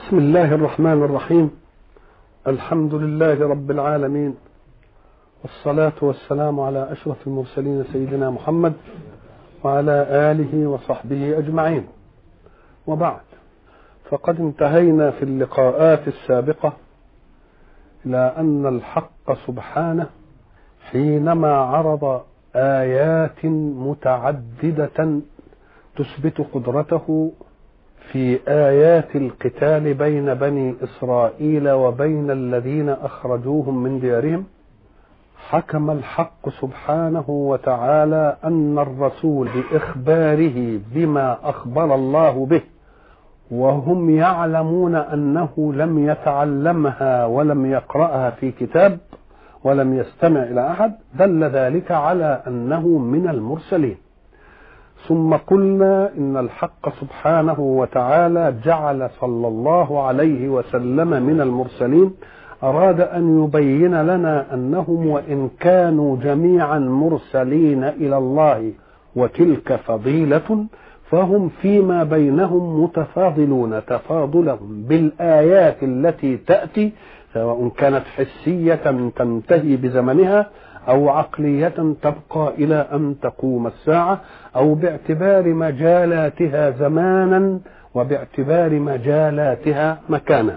بسم الله الرحمن الرحيم الحمد لله رب العالمين والصلاة والسلام على أشرف المرسلين سيدنا محمد وعلى آله وصحبه أجمعين وبعد فقد انتهينا في اللقاءات السابقة إلى أن الحق سبحانه حينما عرض آيات متعددة تثبت قدرته في آيات القتال بين بني إسرائيل وبين الذين أخرجوهم من ديارهم حكم الحق سبحانه وتعالى أن الرسول بإخباره بما أخبر الله به وهم يعلمون أنه لم يتعلمها ولم يقرأها في كتاب ولم يستمع إلى أحد دل ذلك على أنه من المرسلين ثم قلنا ان الحق سبحانه وتعالى جعل صلى الله عليه وسلم من المرسلين اراد ان يبين لنا انهم وان كانوا جميعا مرسلين الى الله وتلك فضيله فهم فيما بينهم متفاضلون تفاضلهم بالايات التي تاتي سواء كانت حسيه تنتهي بزمنها او عقليه تبقى الى ان تقوم الساعه او باعتبار مجالاتها زمانا وباعتبار مجالاتها مكانا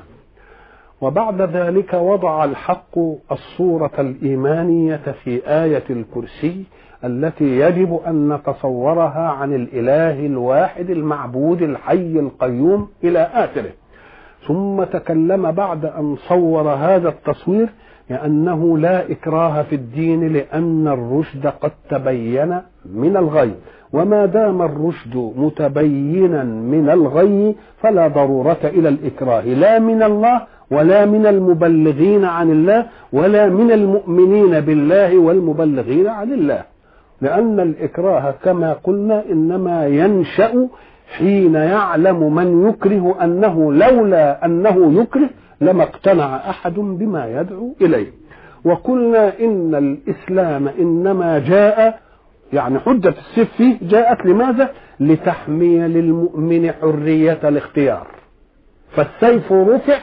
وبعد ذلك وضع الحق الصوره الايمانيه في ايه الكرسي التي يجب ان نتصورها عن الاله الواحد المعبود الحي القيوم الى اخره ثم تكلم بعد ان صور هذا التصوير لأنه لا إكراه في الدين لأن الرشد قد تبين من الغي وما دام الرشد متبينا من الغي فلا ضرورة إلى الإكراه لا من الله ولا من المبلغين عن الله ولا من المؤمنين بالله والمبلغين عن الله لأن الإكراه كما قلنا إنما ينشأ حين يعلم من يكره أنه لولا أنه يكره لما اقتنع احد بما يدعو اليه وقلنا ان الاسلام انما جاء يعني حجه السيف فيه جاءت لماذا لتحمي للمؤمن حريه الاختيار فالسيف رفع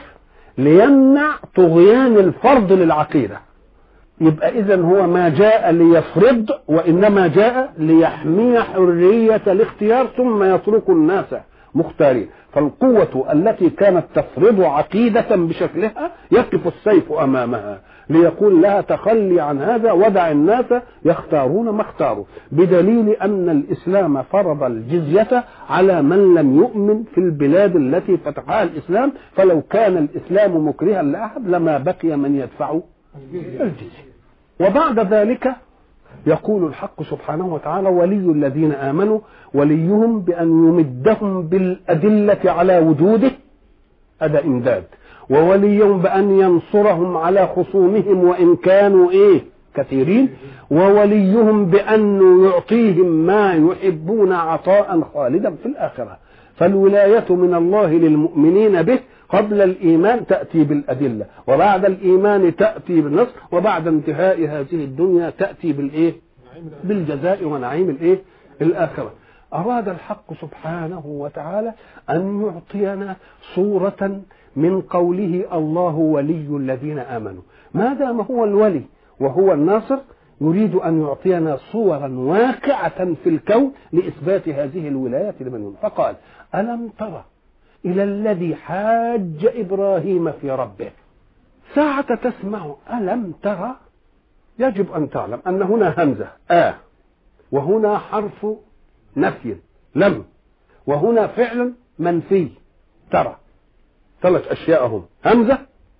ليمنع طغيان الفرض للعقيده يبقى اذا هو ما جاء ليفرض وانما جاء ليحمي حريه الاختيار ثم يترك الناس مختارين فالقوة التي كانت تفرض عقيدة بشكلها يقف السيف أمامها ليقول لها تخلي عن هذا ودع الناس يختارون ما اختاروا بدليل أن الإسلام فرض الجزية على من لم يؤمن في البلاد التي فتحها الإسلام فلو كان الإسلام مكرها لأحد لما بقي من يدفع الجزية وبعد ذلك يقول الحق سبحانه وتعالى ولي الذين امنوا وليهم بان يمدهم بالادله على وجوده هذا امداد ووليهم بان ينصرهم على خصومهم وان كانوا ايه كثيرين ووليهم بان يعطيهم ما يحبون عطاء خالدا في الاخره فالولايه من الله للمؤمنين به قبل الإيمان تأتي بالأدلة وبعد الإيمان تأتي بالنصر وبعد انتهاء هذه الدنيا تأتي بالإيه بالجزاء ونعيم الإيه الآخرة أراد الحق سبحانه وتعالى أن يعطينا صورة من قوله الله ولي الذين آمنوا ما دام هو الولي وهو الناصر يريد أن يعطينا صورا واقعة في الكون لإثبات هذه الولاية لمن فقال ألم ترى إلى الذي حاج إبراهيم في ربه ساعة تسمع ألم ترى يجب أن تعلم أن هنا همزة آ وهنا حرف نفي لم وهنا فعل منفي ترى ثلاث أشياء هم همزة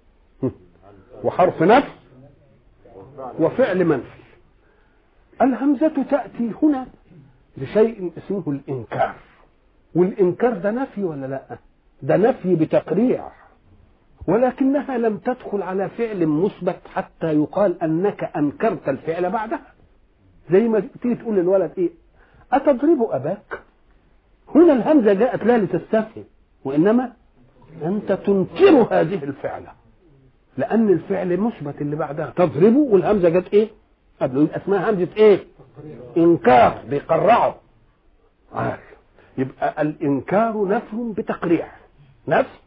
وحرف نفي وفعل منفي الهمزة تأتي هنا لشيء اسمه الإنكار والإنكار ده نفي ولا لأ؟ ده نفي بتقريع ولكنها لم تدخل على فعل مثبت حتى يقال انك انكرت الفعل بعدها زي ما تيجي تقول للولد ايه اتضرب اباك هنا الهمزه جاءت لا لتستفهم وانما انت تنكر هذه الفعله لان الفعل مثبت اللي بعدها تضربه والهمزه جت ايه قبله يبقى اسمها همزه ايه انكار بيقرعه عارف يبقى الانكار نفي بتقريع نفي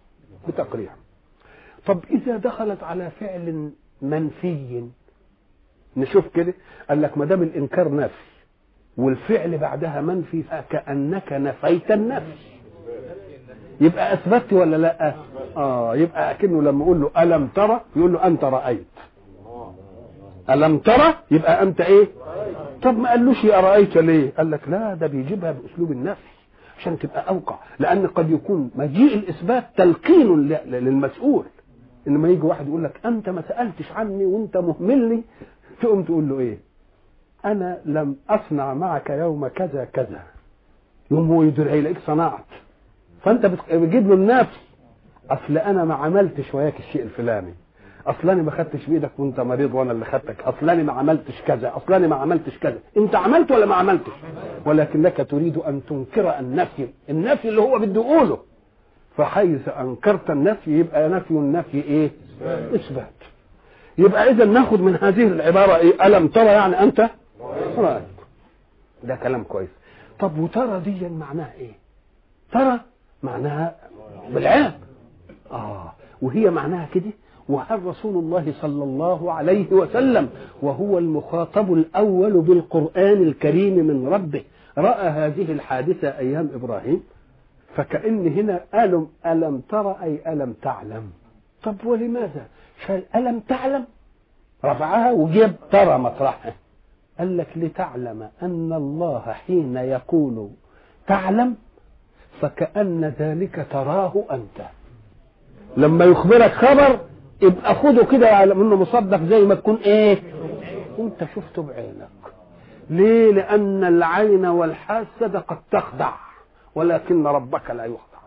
بتقرير طب إذا دخلت على فعل منفي نشوف كده قال لك ما دام الإنكار نفي والفعل بعدها منفي فكأنك نفيت النفي يبقى أثبت ولا لا؟ آه يبقى أكنه لما يقول له ألم ترى يقول له أنت رأيت ألم ترى يبقى أنت إيه؟ طب ما قالوش يا أرأيت ليه؟ قال لك لا ده بيجيبها بأسلوب النفي عشان تبقى أوقع لأن قد يكون مجيء الإثبات تلقين للمسؤول إنما يجي واحد يقول لك أنت ما سألتش عني وأنت مهملني تقوم تقول له إيه؟ أنا لم أصنع معك يوم كذا كذا يوم هو يدري يلاقيك صنعت فأنت بتجيب له النفس أصل أنا ما عملتش وياك الشيء الفلاني اصلاني ما خدتش بايدك وانت مريض وانا اللي خدتك اصلاني ما عملتش كذا اصلاني ما عملتش كذا انت عملت ولا ما عملتش ولكنك تريد ان تنكر النفي النفي اللي هو بده يقوله فحيث انكرت النفي يبقى نفي النفي ايه اثبات يبقى اذا ناخد من هذه العباره ايه الم ترى يعني انت رايت ده كلام كويس طب وترى دي معناها ايه ترى معناها بالعين اه وهي معناها كده وهل رسول الله صلى الله عليه وسلم وهو المخاطب الأول بالقرآن الكريم من ربه رأى هذه الحادثة أيام إبراهيم فكأن هنا ألم ألم ترى أي ألم تعلم طب ولماذا شال ألم تعلم رفعها وجيب ترى مطرحها قال لك لتعلم أن الله حين يقول تعلم فكأن ذلك تراه أنت لما يخبرك خبر يبقى خده كده على منه مصدق زي ما تكون ايه انت شفته بعينك ليه لان العين والحاسه قد تخدع ولكن ربك لا يخدع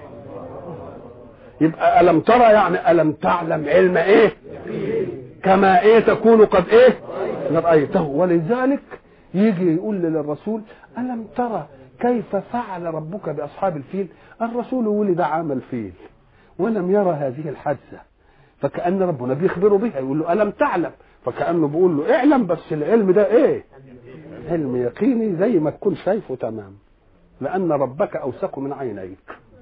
يبقى الم ترى يعني الم تعلم علم ايه كما ايه تكون قد ايه رايته ولذلك يجي يقول للرسول الم ترى كيف فعل ربك باصحاب الفيل الرسول ولد عام الفيل ولم يرى هذه الحادثه فكأن ربنا بيخبره بها يقول له ألم تعلم فكأنه بيقول له اعلم بس العلم ده ايه علم يقيني زي ما تكون شايفه تمام لأن ربك أوثق من عينيك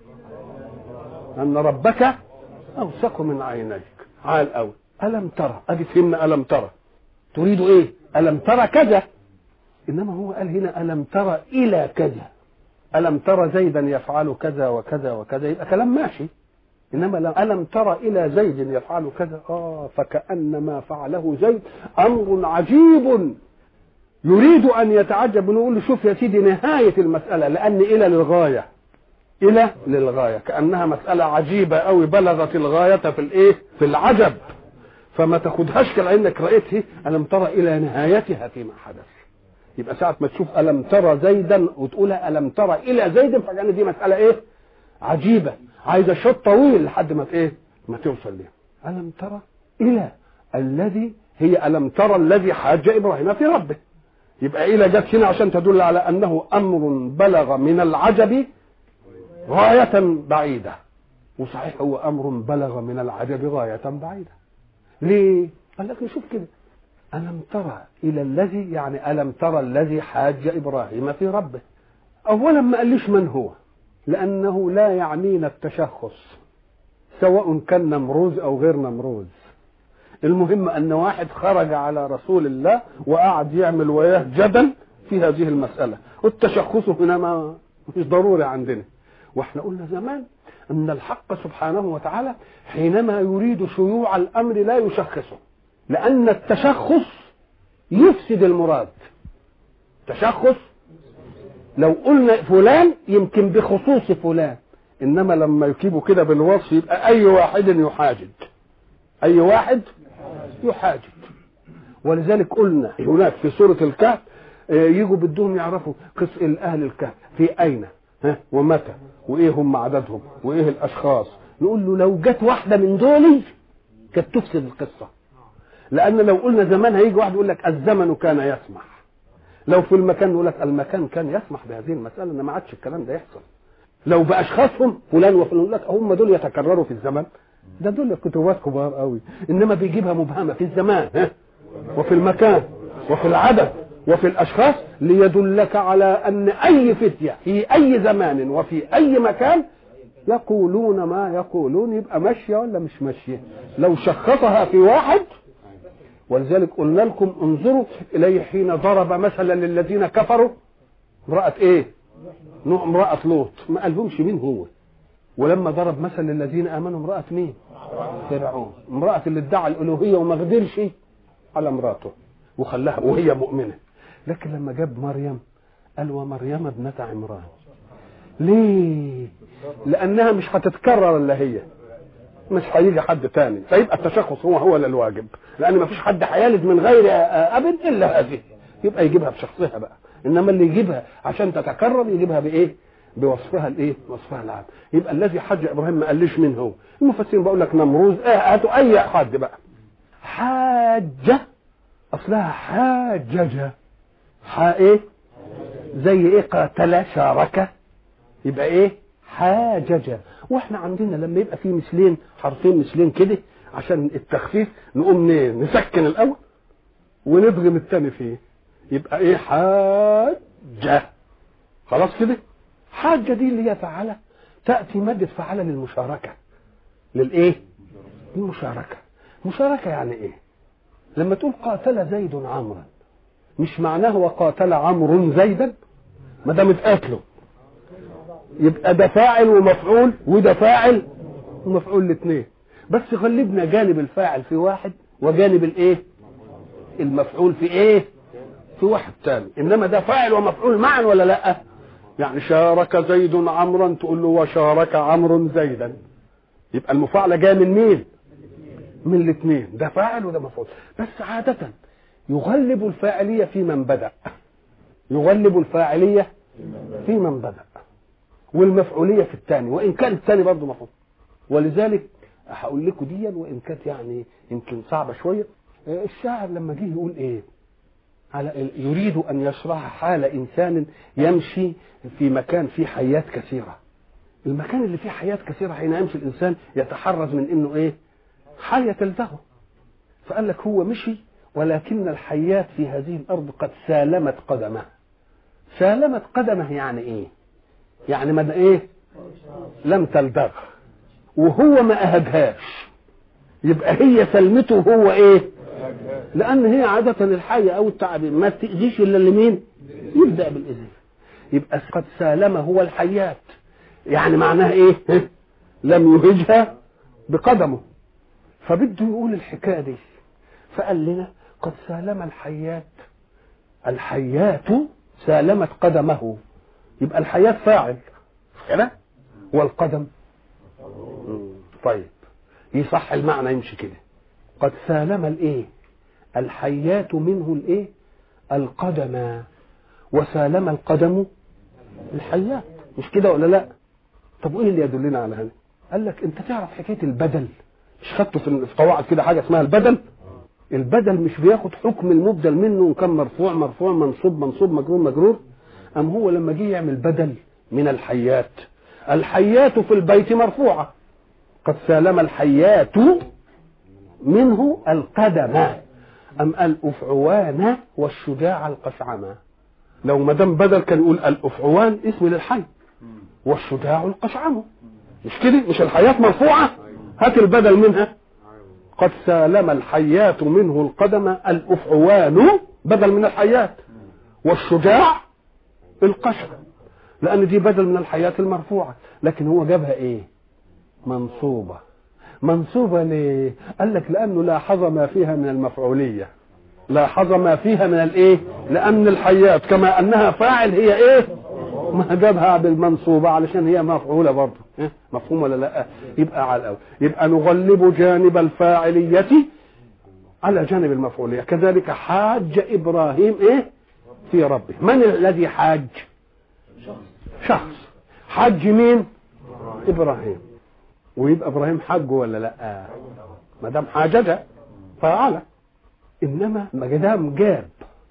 أن ربك أوثق من عينيك عال أوي ألم ترى أدي فهمنا ألم ترى تريد إيه ألم ترى كذا إنما هو قال هنا ألم ترى إلى كذا ألم ترى زيدا يفعل كذا وكذا وكذا يبقى كلام ماشي انما لا الم ترى الى زيد يفعل كذا اه فكان ما فعله زيد امر عجيب يريد ان يتعجب ونقول له شوف يا سيدي نهايه المساله لان الى للغايه الى للغايه كانها مساله عجيبه قوي بلغت الغايه في الايه في العجب فما تاخدهاش كانك رايته الم ترى الى نهايتها فيما حدث يبقى ساعه ما تشوف الم ترى زيدا وتقولها الم ترى الى زيد فكان دي مساله ايه عجيبه عايزه شوط طويل لحد ما ايه ما توصل ليه الم ترى الى الذي هي الم ترى الذي حاج ابراهيم في ربه يبقى الى جت هنا عشان تدل على انه امر بلغ من العجب غايه بعيده وصحيح هو امر بلغ من العجب غايه بعيده ليه قال لك نشوف كده الم ترى الى الذي يعني الم ترى الذي حاج ابراهيم في ربه اولا ما قاليش من هو لأنه لا يعنينا التشخص سواء كان نمروز أو غير نمروز المهم أن واحد خرج على رسول الله وقعد يعمل وياه جدل في هذه المسألة والتشخص هنا ما مش ضروري عندنا واحنا قلنا زمان أن الحق سبحانه وتعالى حينما يريد شيوع الأمر لا يشخصه لأن التشخص يفسد المراد تشخص لو قلنا فلان يمكن بخصوص فلان انما لما يجيبوا كده بالوصف يبقى اي واحد يحاجد اي واحد يحاجد ولذلك قلنا هناك في سوره الكهف يجوا بدهم يعرفوا قصة اهل الكهف في اين ها ومتى وايه هم عددهم وايه الاشخاص نقول له لو جت واحده من دول كانت تفسد القصه لان لو قلنا زمان هيجي واحد يقول لك الزمن كان يسمح لو في المكان يقول لك المكان كان يسمح بهذه المسألة إن ما عادش الكلام ده يحصل لو بأشخاصهم فلان وفلان يقول لك هم دول يتكرروا في الزمن ده دول كتبات كبار قوي إنما بيجيبها مبهمة في الزمان ها وفي المكان وفي العدد وفي الأشخاص ليدلك على أن أي فتية في أي زمان وفي أي مكان يقولون ما يقولون يبقى ماشيه ولا مش ماشيه لو شخصها في واحد ولذلك قلنا لكم انظروا اليه حين ضرب مثلا للذين كفروا امراه ايه نوع امراه لوط ما قالهمش مين هو ولما ضرب مثل للذين امنوا امراه مين فرعون امراه اللي ادعى الالوهيه وما قدرش على امراته وخلاها وهي مؤمنه لكن لما جاب مريم قال ومريم ابنه عمران ليه لانها مش هتتكرر الا هي مش هيجي حد تاني فيبقى التشخص هو هو اللي الواجب لان ما فيش حد هيلد من غير ابد الا هذه يبقى يجيبها بشخصها بقى انما اللي يجيبها عشان تتكرر يجيبها بايه بوصفها الايه وصفها العام يبقى الذي حج ابراهيم ما قاليش مين هو المفسرين بقول لك نمروز اه هاتوا اي حد بقى حاجه اصلها حاججه حا ايه زي ايه قاتل شارك يبقى ايه حاججه واحنا عندنا لما يبقى في مثلين حرفين مثلين كده عشان التخفيف نقوم نسكن الاول وندغم الثاني فيه يبقى ايه حاجه خلاص كده حاجه دي اللي هي فعله تاتي ماده فعله للمشاركه للايه للمشاركه مشاركه يعني ايه لما تقول قاتل زيد عمرا مش معناه وقاتل عمرو زيدا ما دام اتقاتلوا يبقى ده فاعل ومفعول وده فاعل ومفعول الاثنين بس غلبنا جانب الفاعل في واحد وجانب الايه المفعول في ايه في واحد تاني انما ده فاعل ومفعول معا ولا لا يعني شارك زيد عمرا تقول له وشارك عمرو زيدا يبقى المفاعله جايه من مين من الاثنين ده فاعل وده مفعول بس عاده يغلب الفاعليه في من بدا يغلب الفاعليه في من بدا والمفعوليه في الثاني وان كان الثاني برضه مفعول ولذلك هقول لكم دي وان كانت يعني يمكن صعبه شويه الشاعر لما جه يقول ايه على يريد ان يشرح حال انسان يمشي في مكان فيه حيات كثيره المكان اللي فيه حيات كثيره حين يمشي الانسان يتحرز من انه ايه حيه تلدغه فقال لك هو مشي ولكن الحيات في هذه الارض قد سالمت قدمه سالمت قدمه يعني ايه يعني ما ايه لم تلدغ وهو ما اهجهاش يبقى هي سلمته هو ايه لان هي عاده الحيه او التعبير ما تاذيش الا لمين يبدا بالاذن يبقى قد سالم هو الحيات يعني معناها ايه لم يهجها بقدمه فبده يقول الحكايه دي فقال لنا قد سالم الحيات الحيات سالمت قدمه يبقى الحياة فاعل كده والقدم طيب يصح المعنى يمشي كده قد سالم الايه الحيات منه الايه القدم وسالم القدم الحيات مش كده ولا لا طب وايه اللي يدلنا على هذا قال لك انت تعرف حكايه البدل مش خدته في قواعد كده حاجه اسمها البدل البدل مش بياخد حكم المبدل منه ان كان مرفوع مرفوع منصوب منصوب مجرور مجرور أم هو لما جه يعمل بدل من الحيات الحيات في البيت مرفوعة قد سالم الحيات منه القدم أم الأفعوان والشجاع القشعمة لو ما دام بدل كان يقول الأفعوان اسم للحي والشجاع القشعمة مش كده مش الحيات مرفوعة هات البدل منها قد سالم الحيات منه القدم الأفعوان بدل من الحيات والشجاع القشر لان دي بدل من الحياه المرفوعه لكن هو جابها ايه منصوبه منصوبه ليه قال لك لانه لاحظ ما فيها من المفعوليه لاحظ ما فيها من الايه لان الحيات كما انها فاعل هي ايه ما جابها بالمنصوبه علشان هي مفعوله برضه إيه؟ مفهوم ولا لا يبقى على الأول يبقى نغلب جانب الفاعليه على جانب المفعوليه كذلك حاج ابراهيم ايه في ربه من الذي حاج شخص حج مين ابراهيم ويبقى ابراهيم حج ولا لا ما دام حاجج فعل انما ما دام جاب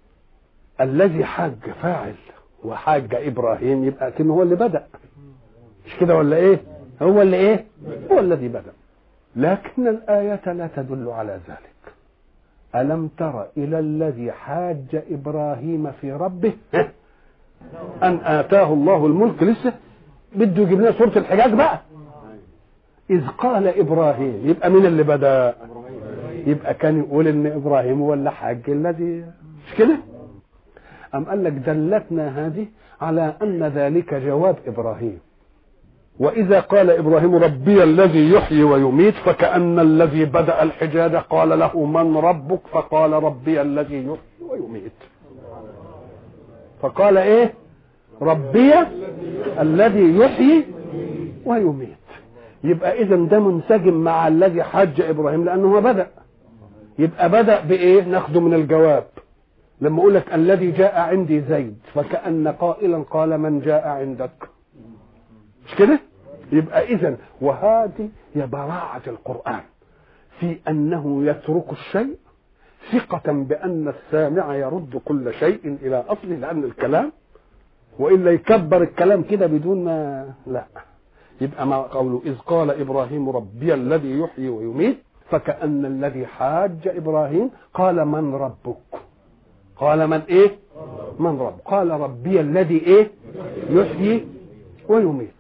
الذي حج فاعل وحاج ابراهيم يبقى كان هو اللي بدا مش كده ولا ايه هو اللي ايه هو الذي بدا لكن الايه لا تدل على ذلك ألم تر إلى الذي حاج إبراهيم في ربه أن آتاه الله الملك لسه بده يجيب لنا سورة الحجاج بقى إذ قال إبراهيم يبقى مين اللي بدأ يبقى كان يقول إن إبراهيم هو اللي حج الذي مش كده أم قال لك دلتنا هذه على أن ذلك جواب إبراهيم وإذا قال إبراهيم ربي الذي يحيي ويميت فكأن الذي بدأ الحجاج قال له من ربك فقال ربي الذي يحيي ويميت فقال إيه ربي الذي يحيي ويميت يبقى إذا ده منسجم مع الذي حج إبراهيم لأنه هو بدأ يبقى بدأ بإيه ناخده من الجواب لما أقول لك الذي جاء عندي زيد فكأن قائلا قال من جاء عندك مش كده يبقى اذا وهذه هي براعة القرآن في أنه يترك الشيء ثقة بأن السامع يرد كل شيء إلى أصله لأن الكلام وإلا يكبر الكلام كده بدون ما لا يبقى ما قوله إذ قال إبراهيم ربي الذي يحيي ويميت فكأن الذي حاج إبراهيم قال من ربك قال من إيه من رب قال ربي الذي إيه يحيي ويميت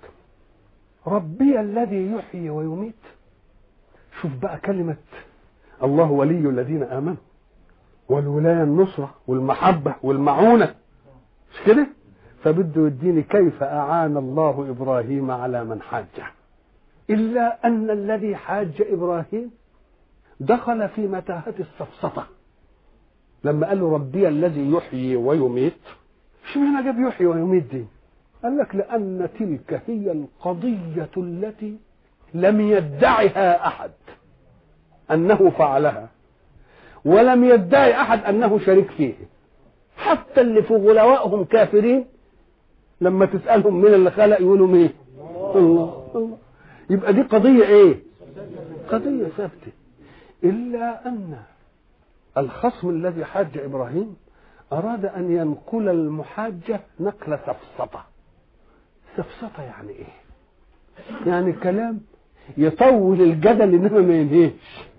ربي الذي يحيي ويميت شوف بقى كلمة الله ولي الذين آمنوا والولاية النصرة والمحبة والمعونة مش كده فبده يديني كيف أعان الله إبراهيم على من حاجه إلا أن الذي حاج إبراهيم دخل في متاهة السفسطة لما قال له ربي الذي يحيي ويميت شو معنى جاب يحيي ويميت دي قال لك لأن تلك هي القضية التي لم يدعها أحد أنه فعلها ولم يدعي أحد أنه شريك فيه حتى اللي في غلوائهم كافرين لما تسألهم مين اللي خلق يقولوا مين الله الله يبقى دي قضية ايه قضية ثابتة إلا أن الخصم الذي حاج إبراهيم أراد أن ينقل المحاجة نقل سفسطة سفسطة يعني إيه يعني كلام يطول الجدل إنما ما ينهيش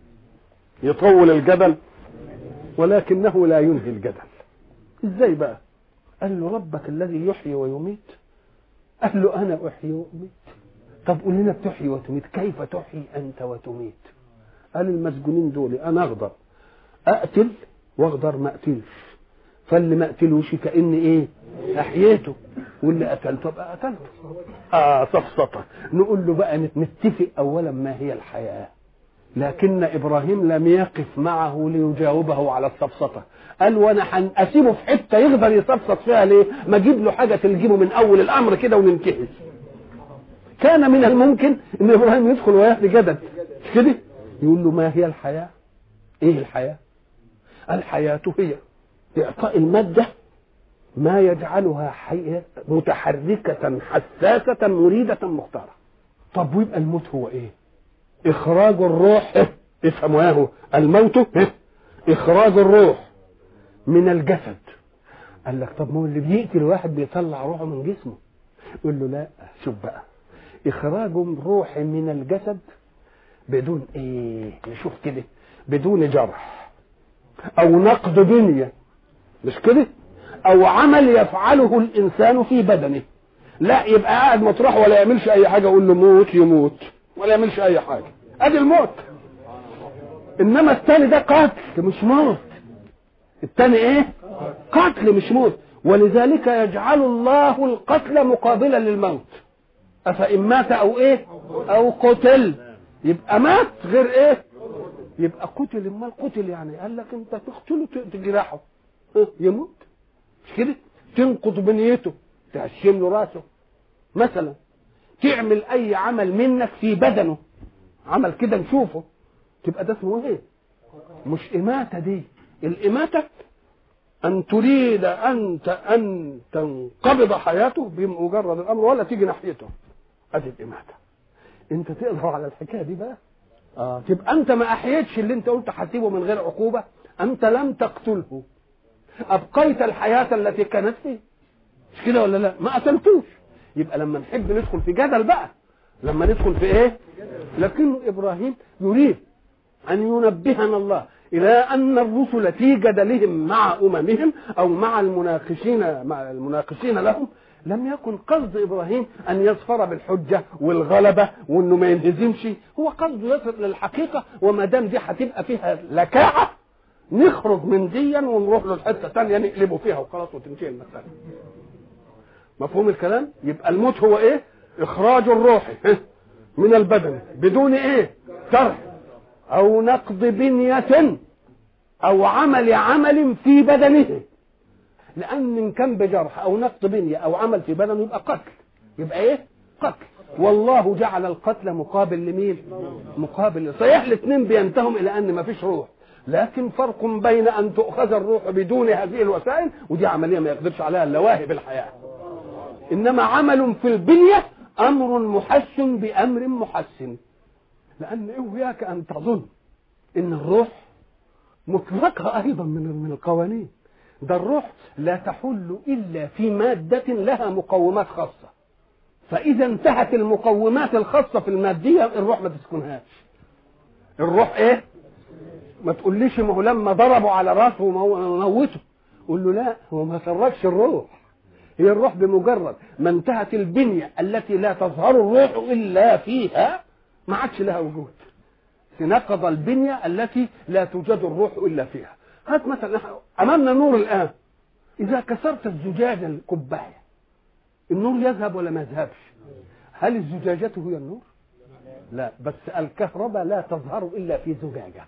يطول الجدل ولكنه لا ينهي الجدل ازاي بقى قال له ربك الذي يحيي ويميت قال له انا احيي واميت طب قول لنا بتحيي وتميت كيف تحيي انت وتميت قال المسجونين دول انا اقدر اقتل واقدر ما اقتلش فاللي ما اقتلوش كان ايه احييته واللي قتلته ابقى قتلته اه سفسطه نقول له بقى نتفق اولا ما هي الحياه لكن ابراهيم لم يقف معه ليجاوبه على السفسطه قال وانا اسيبه في حته يقدر يسفسط فيها ليه ما اجيب له حاجه تلجمه من اول الامر كده وننتهي كان من الممكن ان ابراهيم يدخل ويهدي جدل مش كده يقول له ما هي الحياه ايه الحياه الحياه هي اعطاء الماده ما يجعلها حية متحركة حساسة مريدة مختارة طب ويبقى الموت هو ايه اخراج الروح إيه؟ افهموا اهو الموت إيه؟ اخراج الروح من الجسد قال لك طب ما هو اللي بيقتل واحد بيطلع روحه من جسمه يقول له لا شوف بقى اخراج الروح من الجسد بدون ايه نشوف كده بدون جرح او نقد بنيه مش كده او عمل يفعله الانسان في بدنه لا يبقى قاعد مطرح ولا يعملش اي حاجه اقول له موت يموت ولا يعملش اي حاجه ادي الموت انما الثاني ده قتل مش موت الثاني ايه قتل مش موت ولذلك يجعل الله القتل مقابلا للموت افان مات او ايه او قتل يبقى مات غير ايه يبقى قتل امال قتل يعني قال لك انت تقتله تجرحه يموت مش كده تنقض بنيته تهشم له راسه مثلا تعمل اي عمل منك في بدنه عمل كده نشوفه تبقى ده اسمه ايه مش اماته دي الاماته ان تريد انت ان تنقبض حياته بمجرد الامر ولا تيجي ناحيته ادي الاماته انت تقدر على الحكايه دي بقى اه تبقى انت ما احييتش اللي انت قلت هسيبه من غير عقوبه انت لم تقتله ابقيت الحياه التي كانت فيه مش كده ولا لا ما قتلتوش يبقى لما نحب ندخل في جدل بقى لما ندخل في ايه لكن ابراهيم يريد ان ينبهنا الله الى ان الرسل في جدلهم مع اممهم او مع المناقشين مع المناقشين لهم لم يكن قصد ابراهيم ان يظفر بالحجه والغلبه وانه ما ينهزمش هو قصده يصل للحقيقه وما دام دي هتبقى فيها لكاعه نخرج من ديا ونروح له الحته ثانيه نقلبه فيها وخلاص وتنتهي المساله مفهوم الكلام يبقى الموت هو ايه اخراج الروح من البدن بدون ايه جرح او نقض بنيه او عمل عمل في بدنه لان ان كان بجرح او نقض بنيه او عمل في بدنه يبقى قتل يبقى ايه قتل والله جعل القتل مقابل لمين مقابل صحيح الاثنين بينتهوا الى ان ما فيش روح لكن فرق بين ان تؤخذ الروح بدون هذه الوسائل ودي عمليه ما يقدرش عليها الا واهب الحياه انما عمل في البنيه امر محسن بامر محسن لان اياك ان تظن ان الروح مطلقه ايضا من من القوانين ده الروح لا تحل الا في ماده لها مقومات خاصه فاذا انتهت المقومات الخاصه في الماديه الروح ما تسكنهاش الروح ايه ما تقوليش ما هو لما ضربوا على راسه وموته قول له لا هو ما سرقش الروح هي الروح بمجرد ما انتهت البنية التي لا تظهر الروح إلا فيها ما عادش لها وجود نقض البنية التي لا توجد الروح إلا فيها هات مثلا أمامنا نور الآن إذا كسرت الزجاج الكباية النور يذهب ولا ما يذهبش هل الزجاجة هي النور لا بس الكهرباء لا تظهر إلا في زجاجة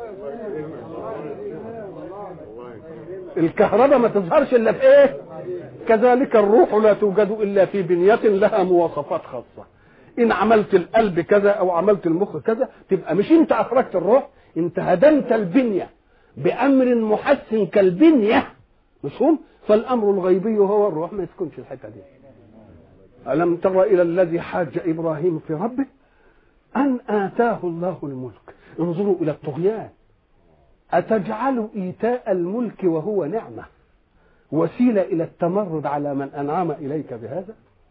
الكهرباء ما تظهرش إلا في إيه كذلك الروح لا توجد إلا في بنية لها مواصفات خاصة إن عملت القلب كذا أو عملت المخ كذا تبقى مش أنت أخرجت الروح أنت هدمت البنية بأمر محسن كالبنية مفهوم فالأمر الغيبي هو الروح ما يسكنش الحتة دي ألم تر إلى الذي حاج إبراهيم في ربه أن آتاه الله الملك انظروا إلى الطغيان أتجعل إيتاء الملك وهو نعمة وسيلة إلى التمرد على من أنعم إليك بهذا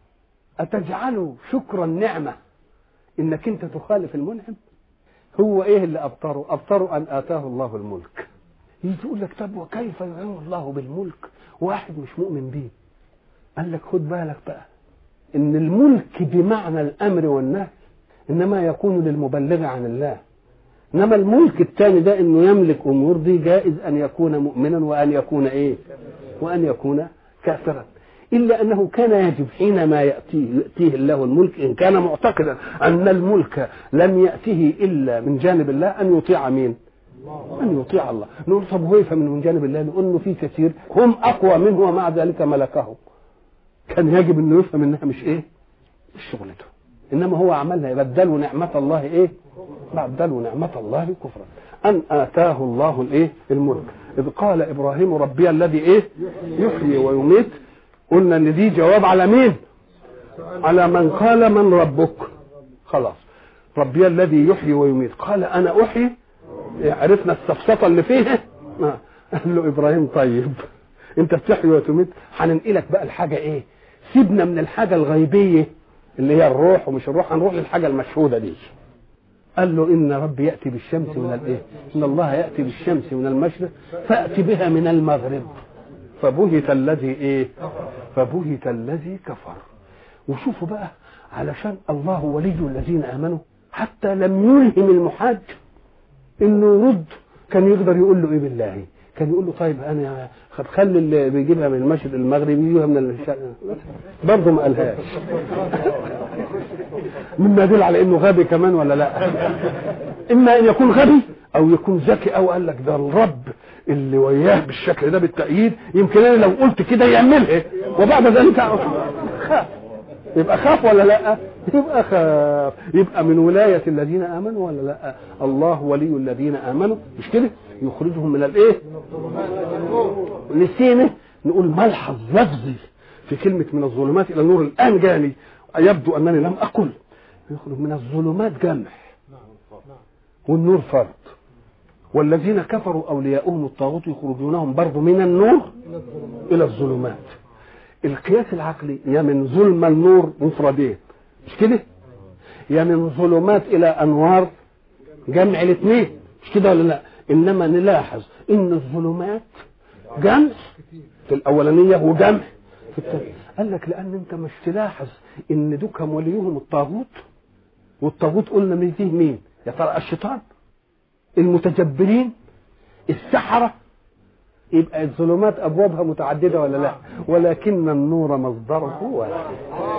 أتجعل شكر النعمة إنك أنت تخالف المنعم هو إيه اللي أبطره أبطره أن آتاه الله الملك يجي يقول لك طب وكيف يعين الله بالملك واحد مش مؤمن بيه قال لك خد بالك بقى ان الملك بمعنى الامر والنهي انما يكون للمبلغ عن الله انما الملك الثاني ده انه يملك امور دي جائز ان يكون مؤمنا وان يكون ايه وان يكون كافرا الا انه كان يجب حينما ياتيه ياتيه الله الملك ان كان معتقدا ان الملك لم ياته الا من جانب الله ان يطيع مين ان يطيع الله نقول طب هو يفهم من جانب الله نقول انه في كثير هم اقوى منه ومع ذلك ملكهم كان يجب انه يفهم انها مش ايه مش شغلته انما هو عملها بدلوا نعمه الله ايه بدلوا نعمه الله كفرا ان اتاه الله الايه الملك اذ قال ابراهيم ربي الذي ايه يحيي ويميت قلنا ان دي جواب على مين على من قال من ربك خلاص ربي الذي يحيي ويميت قال انا احيي عرفنا السفسطه اللي فيها آه. قال له ابراهيم طيب انت بتحيي وتميت هننقلك بقى الحاجه ايه سيبنا من الحاجه الغيبيه اللي هي الروح ومش الروح هنروح للحاجه المشهوده دي قال له ان ربي ياتي بالشمس من الايه ان الله ياتي بالشمس من المشرق فاتي بها من المغرب فبهت الذي ايه فبهت الذي كفر وشوفوا بقى علشان الله ولي الذين امنوا حتى لم يلهم المحاج انه يرد كان يقدر يقول له ايه بالله كان يقول له طيب انا خلي اللي بيجيبها من المشرق المغربي يجيبها من الشرق برضه ما قالهاش مما يدل على انه غبي كمان ولا لا اما ان يكون غبي او يكون ذكي او قال لك ده الرب اللي وياه بالشكل ده بالتأييد يمكن انا لو قلت كده يعملها وبعد ذلك خاف يبقى خاف ولا لا يبقى خاف يبقى من ولاية الذين آمنوا ولا لا الله ولي الذين آمنوا مش كده يخرجهم من الايه نسينا نقول ملحظ لفظي في كلمة من الظلمات إلى النور الآن جاني يبدو أنني لم أقل يخرج من الظلمات جمع والنور فرد والذين كفروا أولياؤهم الطاغوت يخرجونهم برضو من النور إلى الظلمات القياس العقلي يا من ظلم النور مفردين مش كده يا من ظلمات إلى أنوار جمع الاثنين مش كده ولا لا إنما نلاحظ إن الظلمات جمع في الأولانية وجمع في التاني قال لك لان انت مش تلاحظ ان دوكم وليهم الطاغوت والطاغوت قلنا من فيه مين يا ترى الشيطان المتجبرين السحرة يبقى الظلمات ابوابها متعدده ولا لا ولكن النور مصدره واحد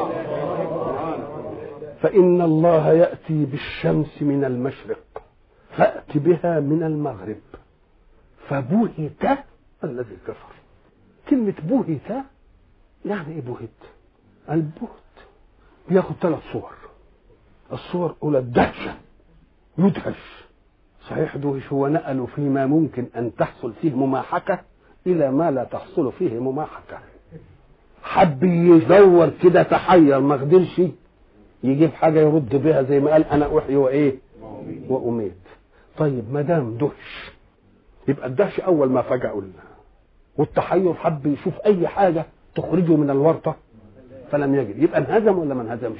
فان الله ياتي بالشمس من المشرق فات بها من المغرب فبهت الذي كفر كلمة بهت يعني ايه بهت البهت بياخد ثلاث صور الصور الأولى الدهشة يدهش صحيح دهش هو نقله فيما ممكن أن تحصل فيه مماحكة إلى ما لا تحصل فيه مماحكة حب يدور كده تحير ما قدرش يجيب حاجة يرد بها زي ما قال أنا أحيي وإيه وأميت طيب ما دام دهش يبقى الدهش أول ما فجأ لنا والتحير حب يشوف أي حاجة تخرجه من الورطة فلم يجد يبقى انهزم ولا ما انهزمش؟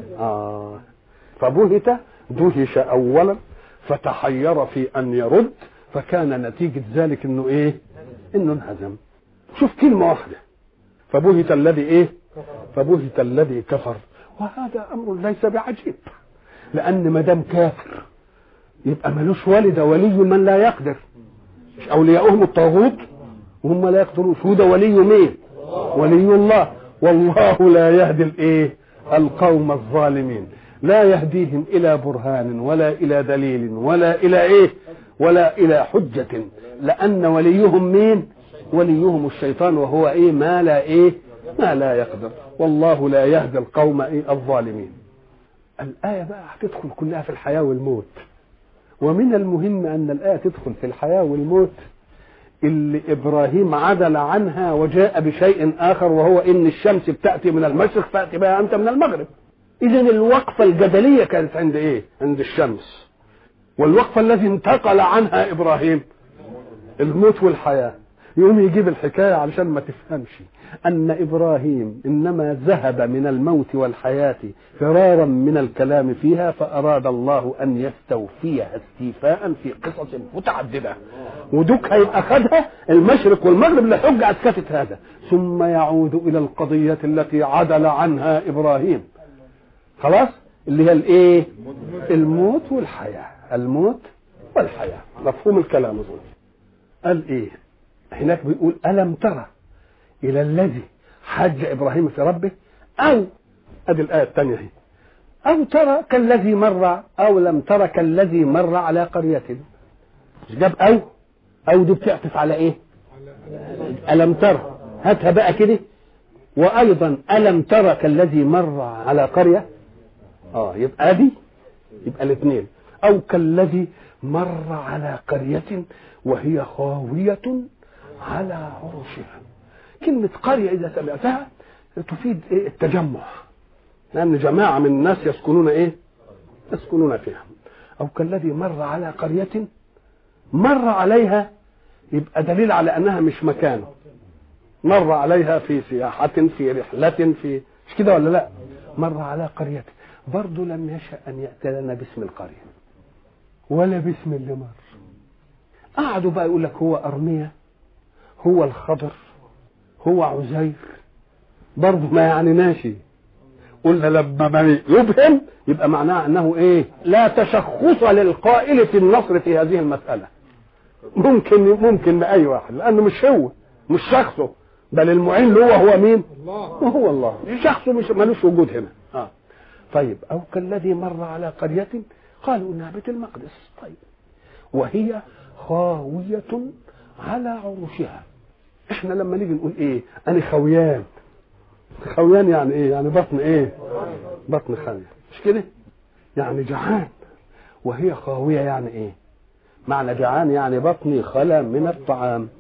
آه فبهت دهش أولا فتحير في أن يرد فكان نتيجة ذلك إنه إيه؟ إنه انهزم شوف كلمة واحدة فبهت الذي إيه؟ فبهت الذي كفر وهذا أمر ليس بعجيب لأن ما دام كافر يبقى ملوش والد ولي من لا يقدر مش أولياؤهم الطاغوت وهم لا يقدرون شو ده ولي مين؟ ولي الله والله لا يهدي الايه؟ القوم الظالمين لا يهديهم الى برهان ولا الى دليل ولا الى ايه؟ ولا الى حجة لان وليهم مين؟ وليهم الشيطان وهو ايه؟ ما لا ايه؟ ما لا يقدر والله لا يهدي القوم إيه؟ الظالمين الآية بقى هتدخل كلها في الحياة والموت ومن المهم أن الآية تدخل في الحياة والموت اللي إبراهيم عدل عنها وجاء بشيء آخر وهو إن الشمس بتأتي من المشرق فأتي بها أنت من المغرب إذا الوقفة الجدلية كانت عند إيه؟ عند الشمس والوقفة التي انتقل عنها إبراهيم الموت والحياة يقوم يجيب الحكاية علشان ما تفهمش أن إبراهيم إنما ذهب من الموت والحياة فرارا من الكلام فيها فأراد الله أن يستوفيها استيفاء في قصص متعددة ودك هيبقى أخذها المشرق والمغرب لحجة أسكتت هذا ثم يعود إلى القضية التي عدل عنها إبراهيم خلاص اللي هي الإيه الموت والحياة الموت والحياة مفهوم الكلام أظن قال إيه هناك بيقول ألم ترى إلى الذي حج إبراهيم في ربه أو أدي الآية الثانية هي أو ترى كالذي مر أو لم ترى كالذي مر على قرية مش جاب أو أو دي بتعطف على إيه ألم ترى هاتها بقى كده وأيضا ألم ترى كالذي مر على قرية آه يبقى دي يبقى الاثنين أو كالذي مر على قرية وهي خاوية على عروشها كلمة قرية إذا سمعتها تفيد إيه التجمع لأن جماعة من الناس يسكنون إيه يسكنون فيها أو كالذي مر على قرية مر عليها يبقى دليل على أنها مش مكانه مر عليها في سياحة في رحلة في مش كده ولا لا مر على قرية برضه لم يشأ أن يأتي لنا باسم القرية ولا باسم اللي مر قعدوا بقى يقول لك هو أرمية هو الخضر هو عزير برضه ما يعني ماشي قلنا لما ما يبهم يبقى معناه انه ايه لا تشخص للقائل في النصر في هذه المساله ممكن ممكن باي واحد لانه مش هو مش شخصه بل المعين له هو مين وهو الله شخصه مش ملوش وجود هنا آه. طيب او كالذي مر على قريه قالوا انها بيت المقدس طيب وهي خاويه على عروشها احنا لما نيجي نقول ايه انا خويان خويان يعني ايه يعني بطن ايه بطن خالية مش كده يعني جعان وهي خاوية يعني ايه معنى جعان يعني بطني خلا من الطعام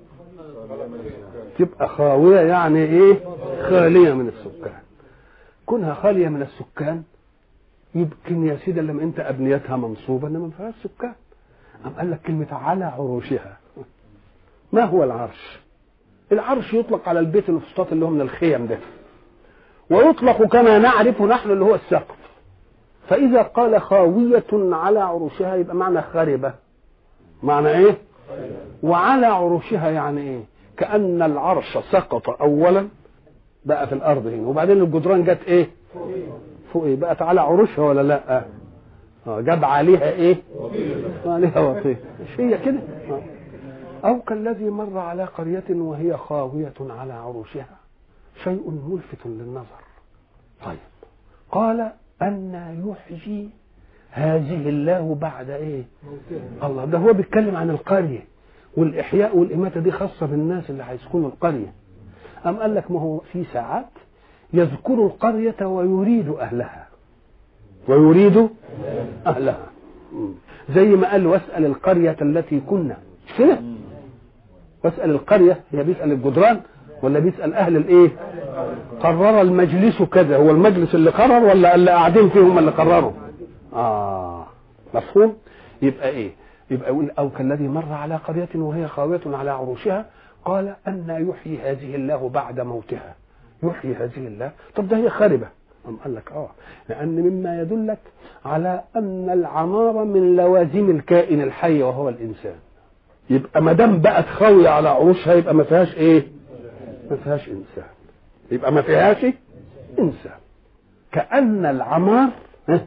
تبقى خاوية يعني ايه خالية من السكان كونها خالية من السكان يمكن يا سيدي لما انت ابنيتها منصوبة انما ما فيهاش سكان أم قال لك كلمة على عروشها ما هو العرش العرش يطلق على البيت الفسطاط اللي هو من الخيم ده ويطلق كما نعرفه نحن اللي هو السقف فإذا قال خاوية على عروشها يبقى معنى خربة معنى ايه وعلى عروشها يعني ايه كأن العرش سقط أولا بقى في الارض هنا وبعدين الجدران جت ايه فوق ايه بقت على عروشها ولا لا اه جاب عليها ايه عليها وطيه مش هي كده آه. او كالذي مر على قريه وهي خاويه على عروشها شيء ملفت للنظر طيب قال أن يحيي هذه الله بعد ايه الله ده هو بيتكلم عن القرية والإحياء والإماتة دي خاصة بالناس اللي هيسكنوا القرية أم قال لك ما هو في ساعات يذكر القرية ويريد أهلها ويريد أهلها زي ما قال واسأل القرية التي كنا مش كده واسأل القرية هي بيسأل الجدران ولا بيسأل أهل الإيه قرر المجلس كذا هو المجلس اللي قرر ولا اللي قاعدين فيه هم اللي قرروا آه مفهوم يبقى إيه يبقى يقول أو كالذي مر على قرية وهي خاوية على عروشها قال أن يحيي هذه الله بعد موتها يحيي هذه الله طب ده هي خاربة أم قال لك اه لأن مما يدلك على أن العمارة من لوازم الكائن الحي وهو الإنسان يبقى ما دام بقت خاوية على عروشها يبقى ما فيهاش إيه؟ ما فيهاش إنسان يبقى ما فيهاش إنسان كأن العمار ها؟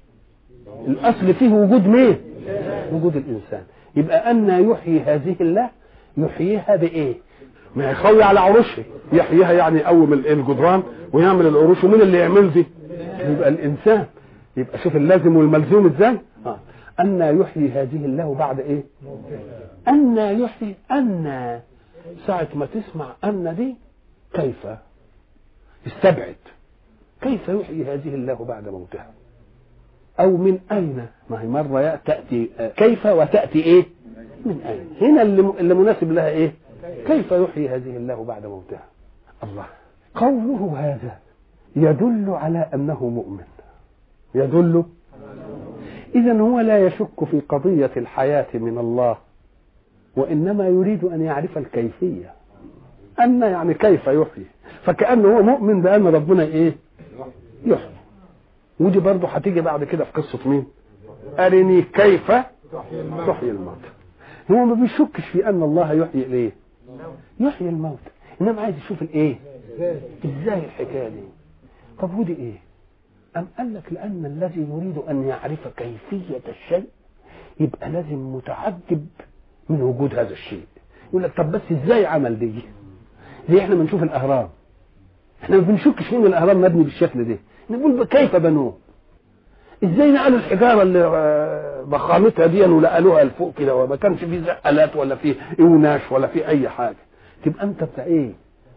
الأصل فيه وجود مين؟ وجود الإنسان يبقى أن يحيي هذه الله يحييها بإيه؟ ما هي خاوية على عروشها يحييها يعني يقوم الجدران ويعمل العروش ومين اللي يعمل دي؟ يبقى الإنسان يبقى شوف اللازم والملزوم ازاي؟ آه. أن يحيي هذه الله بعد إيه؟ أن يحيي أن ساعة ما تسمع أن دي كيف؟ استبعد كيف يحيي هذه الله بعد موتها؟ أو من أين؟ ما هي مرة تأتي كيف وتأتي إيه؟ من أين؟ هنا اللي, اللي مناسب لها إيه؟ كيف يحيي هذه الله بعد موتها؟ الله قوله هذا يدل على أنه مؤمن يدل إذا هو لا يشك في قضية الحياة من الله وإنما يريد أن يعرف الكيفية أن يعني كيف يحيي فكأنه هو مؤمن بأن ربنا إيه يحيي ودي برضه هتيجي بعد كده في قصة مين أرني كيف تحيي الموت هو ما بيشكش في أن الله يحيي الإيه يحيي الموت إنما عايز يشوف الإيه إزاي الحكاية دي طب ودي إيه أم قال لك لأن الذي يريد أن يعرف كيفية الشيء يبقى لازم متعجب من وجود هذا الشيء يقول لك طب بس ازاي عمل دي زي احنا بنشوف الاهرام احنا ما بنشكش ان الاهرام مبني بالشكل ده نقول كيف بنوه ازاي نقلوا الحجاره اللي ضخامتها دي ونقلوها لفوق كده وما كانش فيه زقلات ولا فيه اوناش ولا فيه اي حاجه تبقى انت بتاع ايه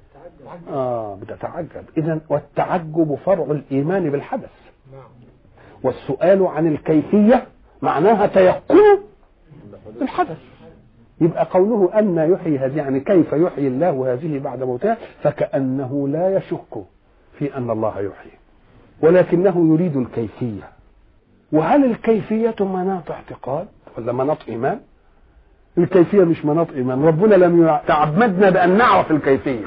اه بتتعجب اذا والتعجب فرع الايمان بالحدث والسؤال عن الكيفيه معناها تيقن الحدث يبقى قوله أن يحيي هذه يعني كيف يحيي الله هذه بعد موتها فكأنه لا يشك في أن الله يحيي ولكنه يريد الكيفية وهل الكيفية مناط اعتقاد ولا مناط إيمان الكيفية مش مناط إيمان ربنا لم تعبدنا بأن نعرف الكيفية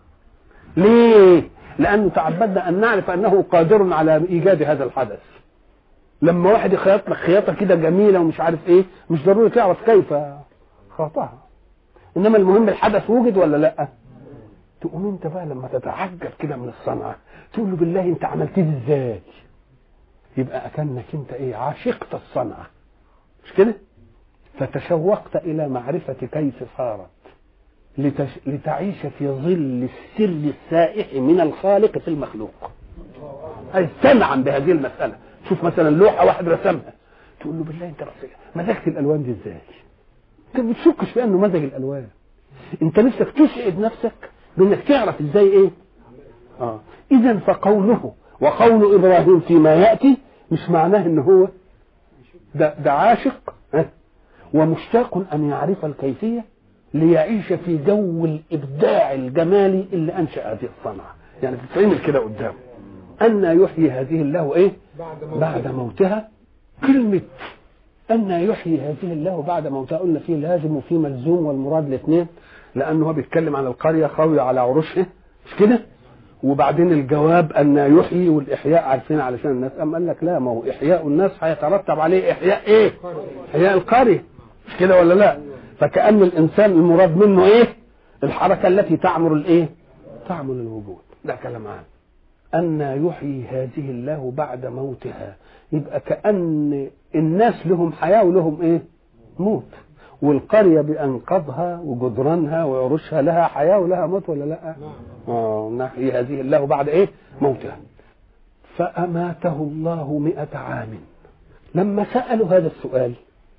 ليه لأنه تعبدنا أن نعرف أنه قادر على إيجاد هذا الحدث لما واحد يخيط لك خياطة كده جميلة ومش عارف إيه مش ضروري تعرف كيف خاطها انما المهم الحدث وجد ولا لا تقوم انت بقى لما تتعجب كده من الصنعه تقول له بالله انت عملت دي ازاي يبقى اكنك انت ايه عشقت الصنعه مش كده فتشوقت الى معرفه كيف صارت لتش... لتعيش في ظل السر السائح من الخالق في المخلوق عايز تنعم بهذه المساله شوف مثلا لوحه واحد رسمها تقول له بالله انت مزجت الالوان دي ازاي انت ما بتشكش في انه مزج الالوان انت نفسك تسعد نفسك بانك تعرف ازاي ايه اه اذا فقوله وقول ابراهيم فيما ياتي مش معناه ان هو ده, ده عاشق اه ومشتاق ان يعرف الكيفيه ليعيش في جو الابداع الجمالي اللي انشا هذه الصنعه يعني تتعمل كده قدامه ان يحيي هذه الله ايه بعد موتها, بعد موتها كلمه أن يحيي هذه الله بعد موتها قلنا فيه لازم وفيه ملزوم والمراد الاثنين لأنه هو بيتكلم عن القرية خاوية على عروشها مش كده؟ وبعدين الجواب أن يحيي والإحياء عارفين علشان الناس أم قال لك لا ما هو إحياء الناس هيترتب عليه إحياء إيه؟ إحياء القرية مش كده ولا لا؟ فكأن الإنسان المراد منه إيه؟ الحركة التي تعمر الإيه؟ تعمر الوجود ده كلام عام أن يحيي هذه الله بعد موتها يبقى كأن الناس لهم حياة ولهم إيه موت والقرية بأنقاضها وجدرانها وعروشها لها حياة ولها موت ولا لا آه نحيي هذه الله بعد إيه موتها فأماته الله مئة عام لما سألوا هذا السؤال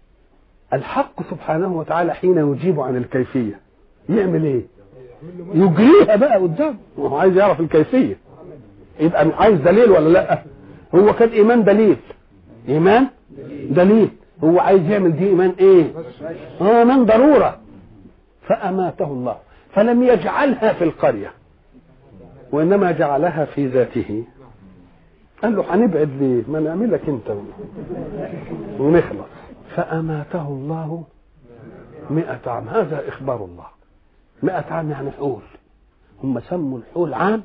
الحق سبحانه وتعالى حين يجيب عن الكيفية يعمل ايه يجريها بقى قدام وهو عايز يعرف الكيفية يبقى عايز دليل ولا لا هو كان ايمان دليل ايمان دليل هو عايز يعمل دي ايمان ايه اه من ضرورة فاماته الله فلم يجعلها في القرية وانما جعلها في ذاته قال له هنبعد ليه ما نعملك انت ونخلص فأماته الله مئة عام هذا إخبار الله مئة عام يعني حول هم سموا الحول عام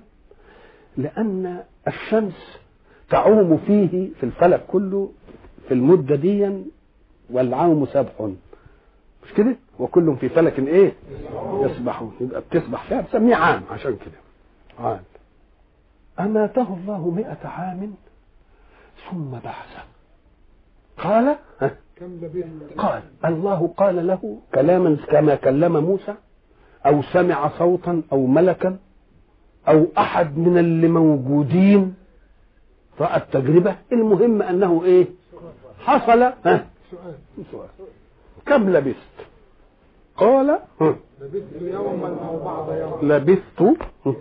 لأن الشمس تعوم فيه في الفلك كله في المدة دي والعام سبح مش كده وكل في فلك ايه يسبحون يبقى بتسبح فيها بسميه عام عشان كده عام أماته الله مئة عام ثم بعثه قال ها قال الله قال له كلاما كما كلم موسى او سمع صوتا او ملكا او احد من اللي موجودين راى التجربه المهم انه ايه حصل ها سؤال كم لبثت قال ها لبثت يوما او بعض يوم لبثت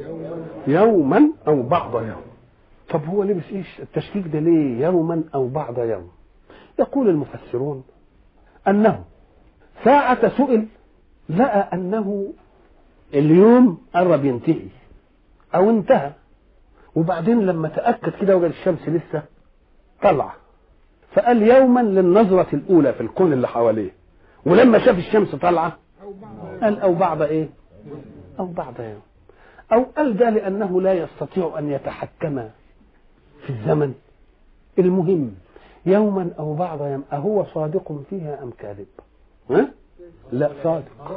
يوما او بعض يوم طب هو لبس ايش التشكيك ده ليه يوما او بعض يوم يقول المفسرون انه ساعة سئل لقى انه اليوم قرب ينتهي او انتهى وبعدين لما تأكد كده وجد الشمس لسه طلع فقال يوما للنظرة الأولى في الكون اللي حواليه ولما شاف الشمس طالعة او بعض قال أو بعض إيه أو بعض يوم أو قال ده لأنه لا يستطيع أن يتحكم في الزمن المهم يوما أو بعض يوم أهو صادق فيها أم كاذب ها؟ لا صادق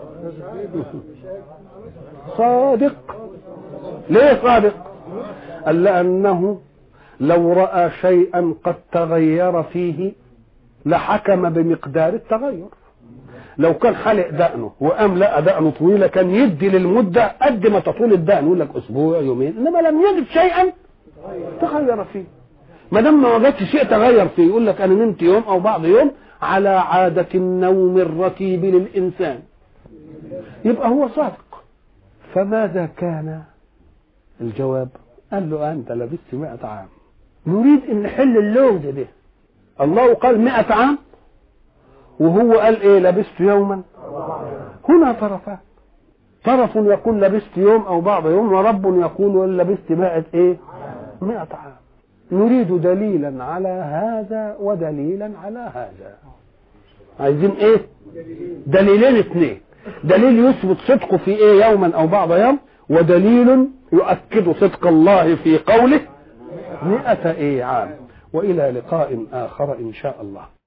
صادق ليه صادق قال لأنه لو رأى شيئا قد تغير فيه لحكم بمقدار التغير لو كان حلق دقنه وقام لقى دقنه طويله كان يدي للمده قد ما تطول الدقن يقول لك اسبوع يومين انما لم يجد شيئا تغير فيه ما دام ما وجدش شيء تغير فيه يقول لك انا نمت يوم او بعض يوم على عاده النوم الرتيب للانسان يبقى هو صادق فماذا كان الجواب قال له انت لبثت مئة عام نريد ان نحل اللغز ده الله قال مئة عام وهو قال ايه لبست يوما هنا طرفان طرف يقول لبست يوم او بعض يوم ورب يقول لبست مائة ايه مائة عام نريد دليلا على هذا ودليلا على هذا عايزين ايه دليلين اثنين دليل يثبت صدقه في ايه يوما او بعض يوم ودليل يؤكد صدق الله في قوله مئة ايه عام والى لقاء اخر ان شاء الله